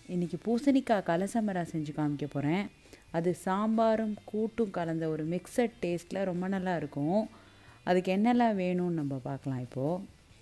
இன்றைக்கி பூசணிக்காய் கலசமரா செஞ்சு காமிக்க போகிறேன் அது சாம்பாரும் கூட்டும் கலந்த ஒரு மிக்சட் டேஸ்ட்டில் ரொம்ப நல்லா இருக்கும் அதுக்கு என்னெல்லாம் வேணும்னு நம்ம பார்க்கலாம் இப்போது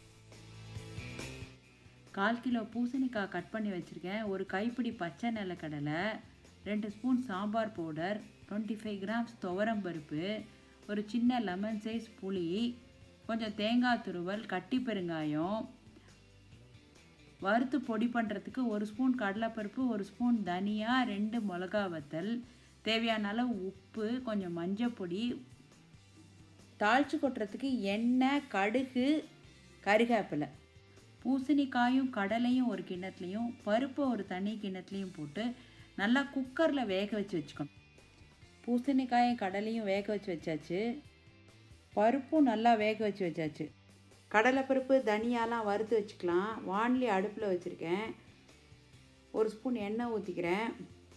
கால் கிலோ பூசணிக்காய் கட் பண்ணி வச்சுருக்கேன் ஒரு கைப்பிடி பச்சை நிலக்கடலை ரெண்டு spoon sambar powder twenty five grams துவரம்பருப்பு ஒரு சின்ன லெமன் சைஸ் புளி கொஞ்சம் தேங்காய் துருவல் கட்டி பெருங்காயம் வறுத்து பொடி பண்ணுறதுக்கு ஒரு ஸ்பூன் கடலைப்பருப்பு ஒரு ஸ்பூன் தனியா ரெண்டு மிளகா வத்தல் தேவையான அளவு உப்பு கொஞ்சம் மஞ்சள் பொடி தாளித்து கொட்டுறதுக்கு எண்ணெய் கடுகு கருவேப்பிலை பூசணிக்காயும் கடலையும் ஒரு கிண்ணத்துலேயும் பருப்பை ஒரு தனி கிண்ணத்துலேயும் போட்டு நல்லா குக்கரில் வேக வச்சு வச்சுக்கணும் பூசணிக்காயும் கடலையும் வேக வச்சு வச்சாச்சு பருப்பும் நல்லா வேக வச்சு வச்சாச்சு கடலைப்பருப்பு தனியாலாம் வறுத்து வச்சுக்கலாம் வான்லி அடுப்பில் வச்சுருக்கேன் ஒரு ஸ்பூன் எண்ணெய் ஊற்றிக்கிறேன்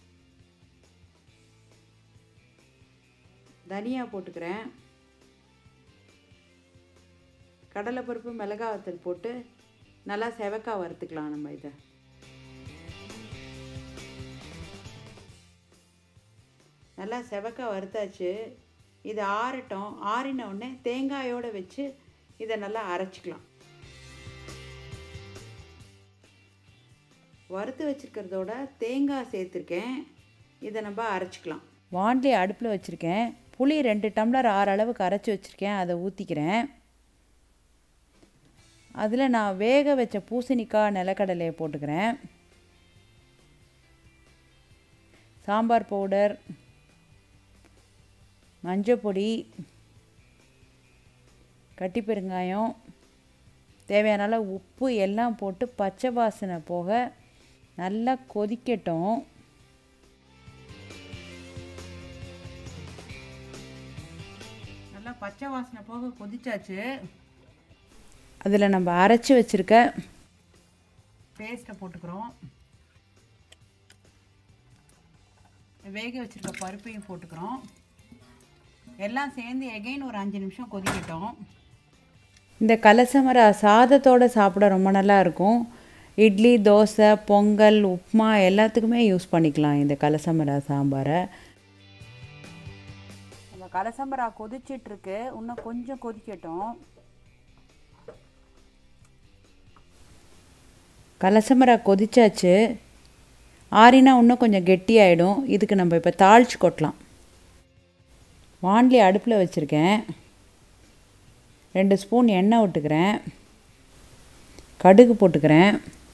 தனியா போட்டுக்கிறேன் கடலைப்பருப்பு மிளகா வத்தல் போட்டு நல்லா செவக்கா வறுத்துக்கலாம் நம்ம இதை நல்லா செவக்கா வறுத்தாச்சு இது ஆறட்டும் ஆறின உடனே தேங்காயோடு வச்சு இதை நல்லா அரைச்சிக்கலாம் வறுத்து வச்சுருக்கிறதோட தேங்காய் சேர்த்துருக்கேன் இதை நம்ம அரைச்சிக்கலாம் வாண்டி அடுப்பில் வச்சுருக்கேன் புளி ரெண்டு டம்ளர் ஆறு அளவுக்கு அரைச்சி வச்சுருக்கேன் அதை ஊற்றிக்கிறேன் அதில் நான் வேக வச்ச பூசணிக்காய் நிலக்கடலையை போட்டுக்கிறேன் சாம்பார் பவுடர் மஞ்சள் பொடி கட்டி பெருங்காயம் தேவையான அளவு உப்பு எல்லாம் போட்டு பச்சை வாசனை போக நல்லா கொதிக்கட்டும் நல்லா பச்சை வாசனை போக கொதிச்சாச்சு அதில் நம்ம அரைச்சி வச்சுருக்க பேஸ்ட்டை போட்டுக்கிறோம் வேக வச்சுருக்க பருப்பையும் போட்டுக்கிறோம் எல்லாம் சேர்ந்து எகைன் ஒரு அஞ்சு நிமிஷம் கொதிக்கட்டும் இந்த கலசமரா சாதத்தோடு சாப்பிட ரொம்ப நல்லா இருக்கும் இட்லி தோசை பொங்கல் உப்புமா எல்லாத்துக்குமே யூஸ் பண்ணிக்கலாம் இந்த கலசமரா சாம்பாரை நம்ம கலசமரா கொதிச்சிட்ருக்கு இன்னும் கொஞ்சம் கொதிக்கட்டும் கலசமரா கொதிச்சாச்சு ஆறினா இன்னும் கொஞ்சம் கெட்டியாயிடும் இதுக்கு நம்ம இப்போ தாளிச்சு கொட்டலாம் வான்லி அடுப்பில் வச்சுருக்கேன் ரெண்டு ஸ்பூன் எண்ணெய் விட்டுக்கிறேன் கடுகு போட்டுக்கிறேன்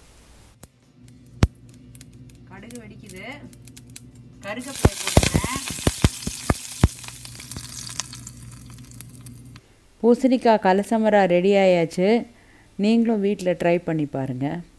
கடுகு வெடிக்குது கருகப்பிலை போட்டுக்கிறேன் பூசணிக்காய் கலசமரா ரெடி ஆயாச்சு நீங்களும் வீட்டில் ட்ரை பண்ணி பாருங்கள்